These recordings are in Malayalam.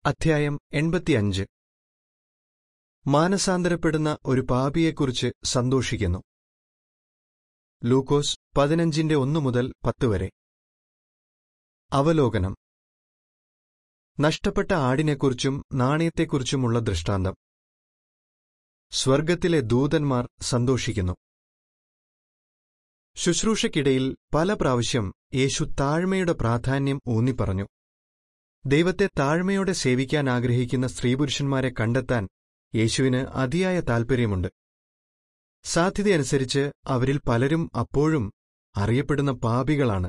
അധ്യായം എൺപത്തിയഞ്ച് മാനസാന്തരപ്പെടുന്ന ഒരു പാപിയെക്കുറിച്ച് സന്തോഷിക്കുന്നു ലൂക്കോസ് പതിനഞ്ചിന്റെ ഒന്നു മുതൽ പത്ത് വരെ അവലോകനം നഷ്ടപ്പെട്ട ആടിനെക്കുറിച്ചും നാണയത്തെക്കുറിച്ചുമുള്ള ദൃഷ്ടാന്തം സ്വർഗത്തിലെ ദൂതന്മാർ സന്തോഷിക്കുന്നു ശുശ്രൂഷയ്ക്കിടയിൽ പല പ്രാവശ്യം യേശു താഴ്മയുടെ പ്രാധാന്യം ഊന്നിപ്പറഞ്ഞു ദൈവത്തെ താഴ്മയോടെ സേവിക്കാൻ ആഗ്രഹിക്കുന്ന സ്ത്രീപുരുഷന്മാരെ കണ്ടെത്താൻ യേശുവിന് അതിയായ താൽപ്പര്യമുണ്ട് സാധ്യതയനുസരിച്ച് അവരിൽ പലരും അപ്പോഴും അറിയപ്പെടുന്ന പാപികളാണ്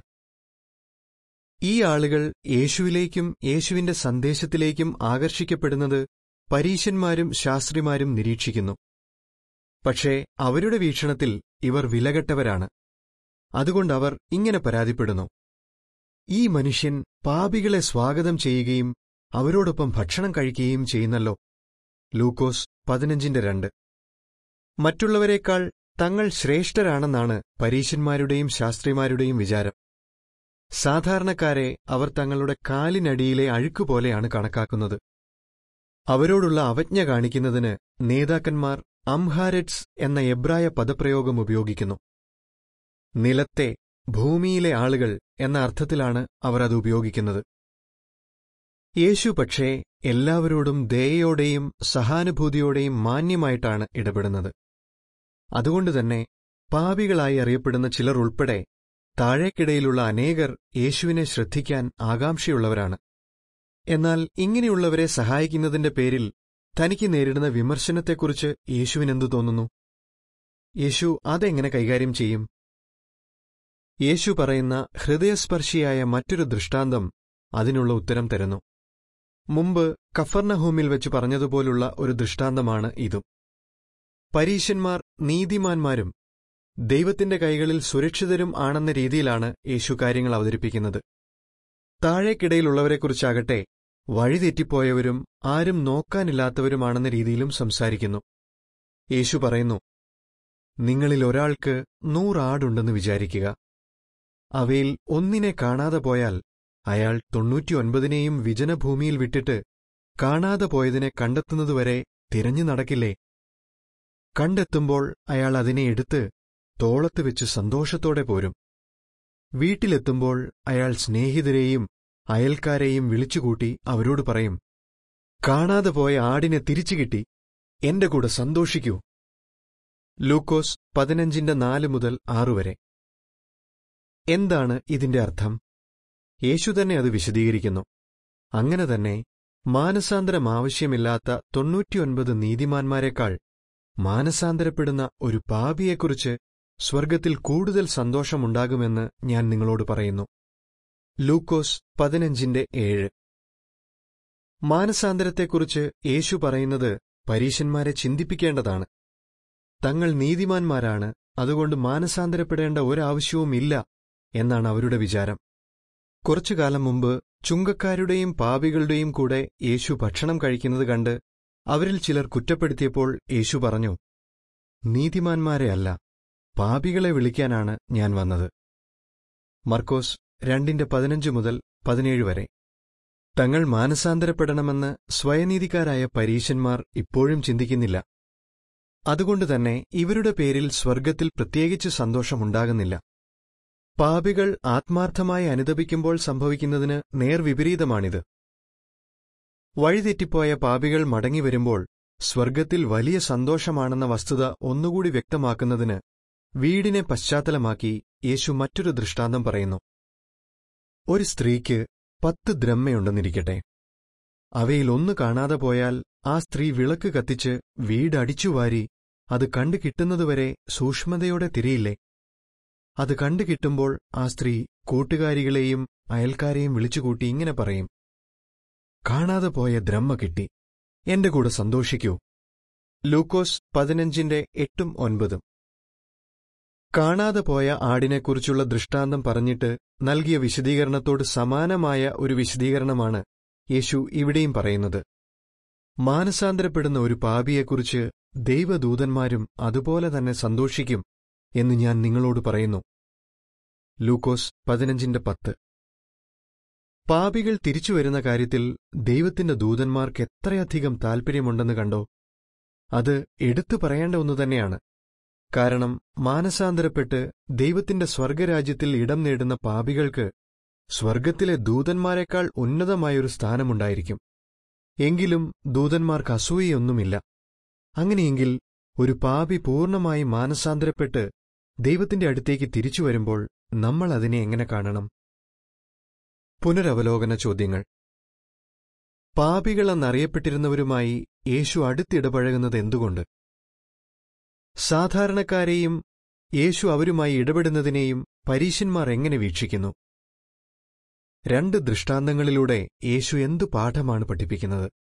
ഈ ആളുകൾ യേശുവിലേക്കും യേശുവിന്റെ സന്ദേശത്തിലേക്കും ആകർഷിക്കപ്പെടുന്നത് പരീശന്മാരും ശാസ്ത്രിമാരും നിരീക്ഷിക്കുന്നു പക്ഷേ അവരുടെ വീക്ഷണത്തിൽ ഇവർ വിലകെട്ടവരാണ് അതുകൊണ്ടവർ ഇങ്ങനെ പരാതിപ്പെടുന്നു ഈ മനുഷ്യൻ പാപികളെ സ്വാഗതം ചെയ്യുകയും അവരോടൊപ്പം ഭക്ഷണം കഴിക്കുകയും ചെയ്യുന്നല്ലോ ലൂക്കോസ് പതിനഞ്ചിന്റെ രണ്ട് മറ്റുള്ളവരെക്കാൾ തങ്ങൾ ശ്രേഷ്ഠരാണെന്നാണ് പരീശന്മാരുടെയും ശാസ്ത്രിമാരുടെയും വിചാരം സാധാരണക്കാരെ അവർ തങ്ങളുടെ കാലിനടിയിലെ അഴുക്കുപോലെയാണ് കണക്കാക്കുന്നത് അവരോടുള്ള അവജ്ഞ കാണിക്കുന്നതിന് നേതാക്കന്മാർ അംഹാരെറ്റ്സ് എന്ന എബ്രായ പദപ്രയോഗം ഉപയോഗിക്കുന്നു നിലത്തെ ഭൂമിയിലെ ആളുകൾ എന്ന അർത്ഥത്തിലാണ് അവർ അത് ഉപയോഗിക്കുന്നത് യേശു പക്ഷേ എല്ലാവരോടും ദയയോടെയും സഹാനുഭൂതിയോടെയും മാന്യമായിട്ടാണ് ഇടപെടുന്നത് അതുകൊണ്ടുതന്നെ പാപികളായി അറിയപ്പെടുന്ന ചിലർ ഉൾപ്പെടെ താഴേക്കിടയിലുള്ള അനേകർ യേശുവിനെ ശ്രദ്ധിക്കാൻ ആകാംക്ഷയുള്ളവരാണ് എന്നാൽ ഇങ്ങനെയുള്ളവരെ സഹായിക്കുന്നതിന്റെ പേരിൽ തനിക്ക് നേരിടുന്ന വിമർശനത്തെക്കുറിച്ച് യേശുവിനെന്തു തോന്നുന്നു യേശു അതെങ്ങനെ കൈകാര്യം ചെയ്യും യേശു പറയുന്ന ഹൃദയസ്പർശിയായ മറ്റൊരു ദൃഷ്ടാന്തം അതിനുള്ള ഉത്തരം തരുന്നു മുമ്പ് കഫർണഹൂമിൽ വെച്ച് പറഞ്ഞതുപോലുള്ള ഒരു ദൃഷ്ടാന്തമാണ് ഇതും പരീശന്മാർ നീതിമാന്മാരും ദൈവത്തിന്റെ കൈകളിൽ സുരക്ഷിതരും ആണെന്ന രീതിയിലാണ് യേശു കാര്യങ്ങൾ അവതരിപ്പിക്കുന്നത് താഴേക്കിടയിലുള്ളവരെക്കുറിച്ചാകട്ടെ വഴിതെറ്റിപ്പോയവരും ആരും നോക്കാനില്ലാത്തവരുമാണെന്ന രീതിയിലും സംസാരിക്കുന്നു യേശു പറയുന്നു നിങ്ങളിൽ ഒരാൾക്ക് നൂറാടുണ്ടെന്ന് വിചാരിക്കുക അവയിൽ ഒന്നിനെ കാണാതെ പോയാൽ അയാൾ തൊണ്ണൂറ്റിയൊൻപതിനെയും വിജനഭൂമിയിൽ വിട്ടിട്ട് കാണാതെ പോയതിനെ കണ്ടെത്തുന്നതുവരെ തിരഞ്ഞു നടക്കില്ലേ കണ്ടെത്തുമ്പോൾ അയാൾ അതിനെ എടുത്ത് തോളത്ത് വെച്ച് സന്തോഷത്തോടെ പോരും വീട്ടിലെത്തുമ്പോൾ അയാൾ സ്നേഹിതരെയും അയൽക്കാരെയും വിളിച്ചുകൂട്ടി അവരോട് പറയും കാണാതെ പോയ ആടിനെ തിരിച്ചു കിട്ടി എന്റെ കൂടെ സന്തോഷിക്കൂ ലൂക്കോസ് പതിനഞ്ചിന്റെ നാല് മുതൽ ആറുവരെ എന്താണ് ഇതിന്റെ അർത്ഥം യേശു തന്നെ അത് വിശദീകരിക്കുന്നു അങ്ങനെ തന്നെ മാനസാന്തരം ആവശ്യമില്ലാത്ത തൊണ്ണൂറ്റിയൊൻപത് നീതിമാന്മാരെക്കാൾ മാനസാന്തരപ്പെടുന്ന ഒരു പാപിയെക്കുറിച്ച് സ്വർഗത്തിൽ കൂടുതൽ സന്തോഷമുണ്ടാകുമെന്ന് ഞാൻ നിങ്ങളോട് പറയുന്നു ലൂക്കോസ് പതിനഞ്ചിന്റെ ഏഴ് മാനസാന്തരത്തെക്കുറിച്ച് യേശു പറയുന്നത് പരീശന്മാരെ ചിന്തിപ്പിക്കേണ്ടതാണ് തങ്ങൾ നീതിമാന്മാരാണ് അതുകൊണ്ട് മാനസാന്തരപ്പെടേണ്ട ഒരാവശ്യവുമില്ല എന്നാണ് അവരുടെ വിചാരം കുറച്ചുകാലം മുമ്പ് ചുങ്കക്കാരുടെയും പാപികളുടെയും കൂടെ യേശു ഭക്ഷണം കഴിക്കുന്നത് കണ്ട് അവരിൽ ചിലർ കുറ്റപ്പെടുത്തിയപ്പോൾ യേശു പറഞ്ഞു നീതിമാന്മാരെ അല്ല പാപികളെ വിളിക്കാനാണ് ഞാൻ വന്നത് മർക്കോസ് രണ്ടിന്റെ പതിനഞ്ച് മുതൽ പതിനേഴ് വരെ തങ്ങൾ മാനസാന്തരപ്പെടണമെന്ന് സ്വയനീതിക്കാരായ പരീശന്മാർ ഇപ്പോഴും ചിന്തിക്കുന്നില്ല അതുകൊണ്ടുതന്നെ ഇവരുടെ പേരിൽ സ്വർഗത്തിൽ പ്രത്യേകിച്ച് സന്തോഷമുണ്ടാകുന്നില്ല പാപികൾ ആത്മാർത്ഥമായി അനുദപിക്കുമ്പോൾ സംഭവിക്കുന്നതിന് നേർവിപരീതമാണിത് വഴിതെറ്റിപ്പോയ പാപികൾ മടങ്ങിവരുമ്പോൾ സ്വർഗത്തിൽ വലിയ സന്തോഷമാണെന്ന വസ്തുത ഒന്നുകൂടി വ്യക്തമാക്കുന്നതിന് വീടിനെ പശ്ചാത്തലമാക്കി യേശു മറ്റൊരു ദൃഷ്ടാന്തം പറയുന്നു ഒരു സ്ത്രീക്ക് പത്ത് ദ്രമ്മയുണ്ടെന്നിരിക്കട്ടെ അവയിൽ ഒന്ന് കാണാതെ പോയാൽ ആ സ്ത്രീ വിളക്ക് കത്തിച്ച് വീട് അടിച്ചുവാരി അത് കണ്ടു കിട്ടുന്നതുവരെ സൂക്ഷ്മതയോടെ തിരിയില്ലേ അത് കണ്ടു കിട്ടുമ്പോൾ ആ സ്ത്രീ കൂട്ടുകാരികളെയും അയൽക്കാരെയും വിളിച്ചുകൂട്ടി ഇങ്ങനെ പറയും കാണാതെ പോയ ദ്രമ്മ കിട്ടി എന്റെ കൂടെ സന്തോഷിക്കൂ ലൂക്കോസ് പതിനഞ്ചിന്റെ എട്ടും ഒൻപതും കാണാതെ പോയ ആടിനെക്കുറിച്ചുള്ള ദൃഷ്ടാന്തം പറഞ്ഞിട്ട് നൽകിയ വിശദീകരണത്തോട് സമാനമായ ഒരു വിശദീകരണമാണ് യേശു ഇവിടെയും പറയുന്നത് മാനസാന്തരപ്പെടുന്ന ഒരു പാപിയെക്കുറിച്ച് ദൈവദൂതന്മാരും അതുപോലെ തന്നെ സന്തോഷിക്കും എന്ന് ഞാൻ നിങ്ങളോട് പറയുന്നു ലൂക്കോസ് പതിനഞ്ചിന്റെ പത്ത് പാപികൾ തിരിച്ചുവരുന്ന കാര്യത്തിൽ ദൈവത്തിന്റെ ദൂതന്മാർക്ക് എത്രയധികം താൽപ്പര്യമുണ്ടെന്ന് കണ്ടോ അത് എടുത്തു പറയേണ്ട ഒന്നു തന്നെയാണ് കാരണം മാനസാന്തരപ്പെട്ട് ദൈവത്തിന്റെ സ്വർഗരാജ്യത്തിൽ ഇടം നേടുന്ന പാപികൾക്ക് സ്വർഗത്തിലെ ദൂതന്മാരെക്കാൾ ഉന്നതമായൊരു സ്ഥാനമുണ്ടായിരിക്കും എങ്കിലും ദൂതന്മാർക്ക് അസൂയയൊന്നുമില്ല അങ്ങനെയെങ്കിൽ ഒരു പാപി പൂർണ്ണമായി മാനസാന്തരപ്പെട്ട് ദൈവത്തിന്റെ അടുത്തേക്ക് തിരിച്ചു വരുമ്പോൾ നമ്മൾ അതിനെ എങ്ങനെ കാണണം പുനരവലോകന ചോദ്യങ്ങൾ പാപികളെന്നറിയപ്പെട്ടിരുന്നവരുമായി യേശു അടുത്തിടപഴകുന്നത് എന്തുകൊണ്ട് സാധാരണക്കാരെയും യേശു അവരുമായി ഇടപെടുന്നതിനെയും പരീശന്മാർ എങ്ങനെ വീക്ഷിക്കുന്നു രണ്ട് ദൃഷ്ടാന്തങ്ങളിലൂടെ യേശു എന്തു പാഠമാണ് പഠിപ്പിക്കുന്നത്